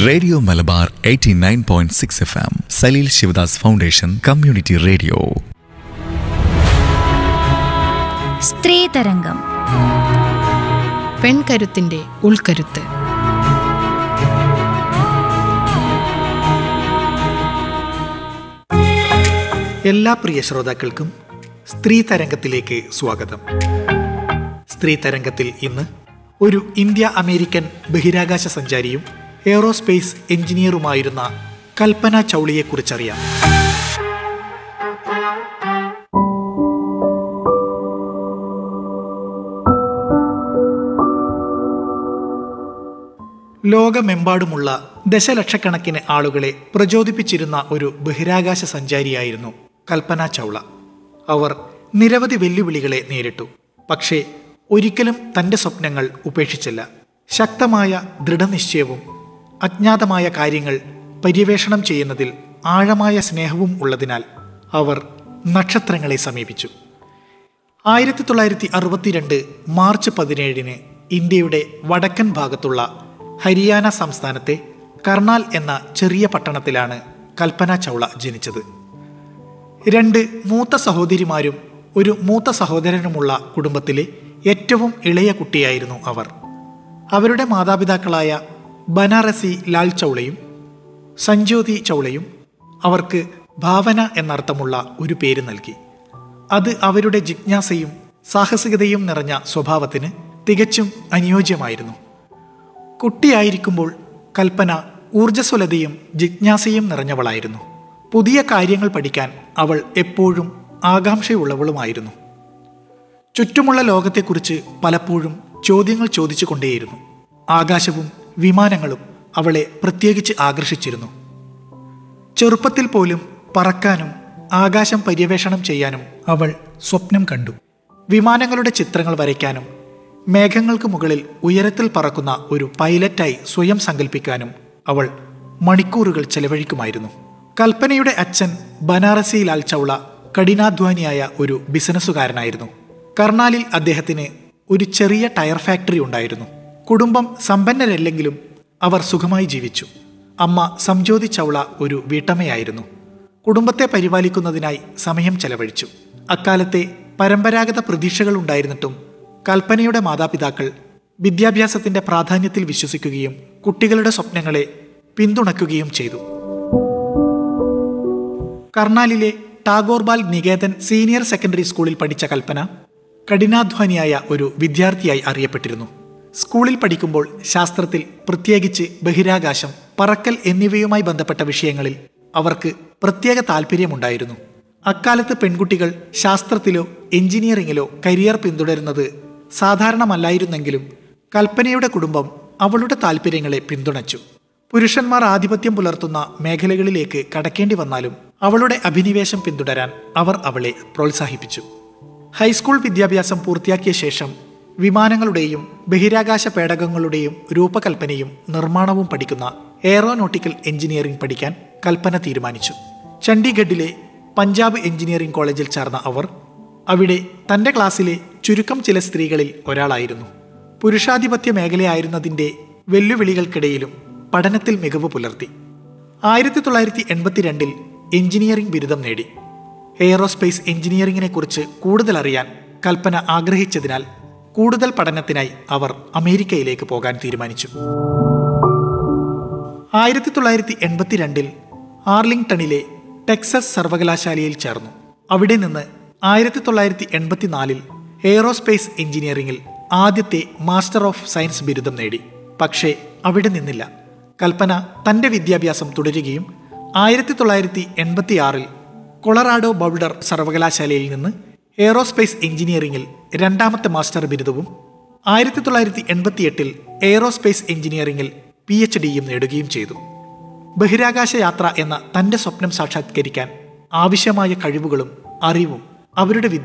radio Malabar 89.6 F M Saleel Sivadas foundation community radio സ്ത്രീതരംഗം പെൺകരുത്തിന്റെ ഉൾക്കരുത്ത് എല്ലാ പ്രിയ ശ്രോതാക്കൾക്കും സ്ത്രീ തരംഗത്തിലേക്ക് സ്വാഗതം സ്ത്രീ തരംഗത്തിൽ ഇന്ന് ഒരു ഇന്ത്യ അമേരിക്കൻ ബഹിരാകാശ സഞ്ചാരിയും എയ്റോസ്പേസ് എഞ്ചിനീയറുമായിരുന്ന കൽപ്പന ചൗളിയെക്കുറിച്ചറിയാം ലോകമെമ്പാടുമുള്ള ദശലക്ഷക്കണക്കിന് ആളുകളെ പ്രചോദിപ്പിച്ചിരുന്ന ഒരു ബഹിരാകാശ സഞ്ചാരിയായിരുന്നു കൽപ്പന ചൗള അവർ നിരവധി വെല്ലുവിളികളെ നേരിട്ടു പക്ഷേ ഒരിക്കലും തന്റെ സ്വപ്നങ്ങൾ ഉപേക്ഷിച്ചില്ല ശക്തമായ ദൃഢനിശ്ചയവും അജ്ഞാതമായ കാര്യങ്ങൾ പര്യവേഷണം ചെയ്യുന്നതിൽ ആഴമായ സ്നേഹവും ഉള്ളതിനാൽ അവർ നക്ഷത്രങ്ങളെ സമീപിച്ചു ആയിരത്തി തൊള്ളായിരത്തി അറുപത്തിരണ്ട് മാർച്ച് പതിനേഴിന് ഇന്ത്യയുടെ വടക്കൻ ഭാഗത്തുള്ള ഹരിയാന സംസ്ഥാനത്തെ കർണാൽ എന്ന ചെറിയ പട്ടണത്തിലാണ് കൽപ്പന ചൗള ജനിച്ചത് രണ്ട് മൂത്ത സഹോദരിമാരും ഒരു മൂത്ത സഹോദരനുമുള്ള കുടുംബത്തിലെ ഏറ്റവും ഇളയ കുട്ടിയായിരുന്നു അവർ അവരുടെ മാതാപിതാക്കളായ ബനാറസി ലാൽ ചൗളയും സഞ്ജോതി ചൗളയും അവർക്ക് ഭാവന എന്നർത്ഥമുള്ള ഒരു പേര് നൽകി അത് അവരുടെ ജിജ്ഞാസയും സാഹസികതയും നിറഞ്ഞ സ്വഭാവത്തിന് തികച്ചും അനുയോജ്യമായിരുന്നു കുട്ടിയായിരിക്കുമ്പോൾ കൽപ്പന ഊർജ്ജസ്വലതയും ജിജ്ഞാസയും നിറഞ്ഞവളായിരുന്നു പുതിയ കാര്യങ്ങൾ പഠിക്കാൻ അവൾ എപ്പോഴും ആകാംക്ഷയുള്ളവളുമായിരുന്നു ചുറ്റുമുള്ള ലോകത്തെക്കുറിച്ച് പലപ്പോഴും ചോദ്യങ്ങൾ ചോദിച്ചു കൊണ്ടേയിരുന്നു ആകാശവും വിമാനങ്ങളും അവളെ പ്രത്യേകിച്ച് ആകർഷിച്ചിരുന്നു ചെറുപ്പത്തിൽ പോലും പറക്കാനും ആകാശം പര്യവേഷണം ചെയ്യാനും അവൾ സ്വപ്നം കണ്ടു വിമാനങ്ങളുടെ ചിത്രങ്ങൾ വരയ്ക്കാനും മേഘങ്ങൾക്ക് മുകളിൽ ഉയരത്തിൽ പറക്കുന്ന ഒരു പൈലറ്റായി സ്വയം സങ്കല്പിക്കാനും അവൾ മണിക്കൂറുകൾ ചെലവഴിക്കുമായിരുന്നു കൽപ്പനയുടെ അച്ഛൻ ബനാറസി ലാൽ ചൗള കഠിനാധ്വാനിയായ ഒരു ബിസിനസ്സുകാരനായിരുന്നു കർണാലിൽ അദ്ദേഹത്തിന് ഒരു ചെറിയ ടയർ ഫാക്ടറി ഉണ്ടായിരുന്നു കുടുംബം സമ്പന്നരല്ലെങ്കിലും അവർ സുഖമായി ജീവിച്ചു അമ്മ സംജ്യോതി ചൗള ഒരു വീട്ടമ്മയായിരുന്നു കുടുംബത്തെ പരിപാലിക്കുന്നതിനായി സമയം ചെലവഴിച്ചു അക്കാലത്തെ പരമ്പരാഗത പ്രതീക്ഷകൾ ഉണ്ടായിരുന്നിട്ടും കൽപ്പനയുടെ മാതാപിതാക്കൾ വിദ്യാഭ്യാസത്തിന്റെ പ്രാധാന്യത്തിൽ വിശ്വസിക്കുകയും കുട്ടികളുടെ സ്വപ്നങ്ങളെ പിന്തുണയ്ക്കുകയും ചെയ്തു കർണാലിലെ ടാഗോർബാൽ നികേതൻ സീനിയർ സെക്കൻഡറി സ്കൂളിൽ പഠിച്ച കൽപ്പന കഠിനാധ്വാനിയായ ഒരു വിദ്യാർത്ഥിയായി അറിയപ്പെട്ടിരുന്നു സ്കൂളിൽ പഠിക്കുമ്പോൾ ശാസ്ത്രത്തിൽ പ്രത്യേകിച്ച് ബഹിരാകാശം പറക്കൽ എന്നിവയുമായി ബന്ധപ്പെട്ട വിഷയങ്ങളിൽ അവർക്ക് പ്രത്യേക താല്പര്യമുണ്ടായിരുന്നു അക്കാലത്ത് പെൺകുട്ടികൾ ശാസ്ത്രത്തിലോ എഞ്ചിനീയറിംഗിലോ കരിയർ പിന്തുടരുന്നത് സാധാരണമല്ലായിരുന്നെങ്കിലും കൽപ്പനയുടെ കുടുംബം അവളുടെ താല്പര്യങ്ങളെ പിന്തുണച്ചു പുരുഷന്മാർ ആധിപത്യം പുലർത്തുന്ന മേഖലകളിലേക്ക് കടക്കേണ്ടി വന്നാലും അവളുടെ അഭിനിവേശം പിന്തുടരാൻ അവർ അവളെ പ്രോത്സാഹിപ്പിച്ചു ഹൈസ്കൂൾ വിദ്യാഭ്യാസം പൂർത്തിയാക്കിയ ശേഷം വിമാനങ്ങളുടെയും ബഹിരാകാശ പേടകങ്ങളുടെയും രൂപകൽപ്പനയും നിർമ്മാണവും പഠിക്കുന്ന എയറോനോട്ടിക്കൽ എഞ്ചിനീയറിംഗ് പഠിക്കാൻ കൽപ്പന തീരുമാനിച്ചു ചണ്ഡീഗഡിലെ പഞ്ചാബ് എഞ്ചിനീയറിംഗ് കോളേജിൽ ചേർന്ന അവർ അവിടെ തന്റെ ക്ലാസ്സിലെ ചുരുക്കം ചില സ്ത്രീകളിൽ ഒരാളായിരുന്നു പുരുഷാധിപത്യ മേഖലയായിരുന്നതിന്റെ വെല്ലുവിളികൾക്കിടയിലും പഠനത്തിൽ മികവ് പുലർത്തി ആയിരത്തി തൊള്ളായിരത്തി എൺപത്തിരണ്ടിൽ എഞ്ചിനീയറിംഗ് ബിരുദം നേടി എയറോസ്പേസ് എഞ്ചിനീയറിംഗിനെ കുറിച്ച് കൂടുതൽ അറിയാൻ കൽപ്പന ആഗ്രഹിച്ചതിനാൽ കൂടുതൽ പഠനത്തിനായി അവർ അമേരിക്കയിലേക്ക് പോകാൻ തീരുമാനിച്ചു ആയിരത്തി തൊള്ളായിരത്തി എൺപത്തിരണ്ടിൽ ആർലിംഗ്ടണിലെ ടെക്സസ് സർവകലാശാലയിൽ ചേർന്നു അവിടെ നിന്ന് ആയിരത്തി തൊള്ളായിരത്തി എൺപത്തിനാലിൽ എയറോസ്പേസ് എഞ്ചിനീയറിംഗിൽ ആദ്യത്തെ മാസ്റ്റർ ഓഫ് സയൻസ് ബിരുദം നേടി പക്ഷേ അവിടെ നിന്നില്ല കൽപ്പന തന്റെ വിദ്യാഭ്യാസം തുടരുകയും ആയിരത്തി തൊള്ളായിരത്തി എൺപത്തിയാറിൽ കൊളറാഡോ ബൗൾഡർ സർവകലാശാലയിൽ നിന്ന് എയറോസ്പേസ് എഞ്ചിനീയറിംഗിൽ രണ്ടാമത്തെ മാസ്റ്റർ ബിരുദവും ആയിരത്തി തൊള്ളായിരത്തി എൺപത്തിയെട്ടിൽ എയറോസ്പേസ് എഞ്ചിനീയറിംഗിൽ പി എച്ച് ഡിയും നേടുകയും ചെയ്തു ബഹിരാകാശ യാത്ര എന്ന തന്റെ സ്വപ്നം സാക്ഷാത്കരിക്കാൻ ആവശ്യമായ കഴിവുകളും അറിവും അവരുടെ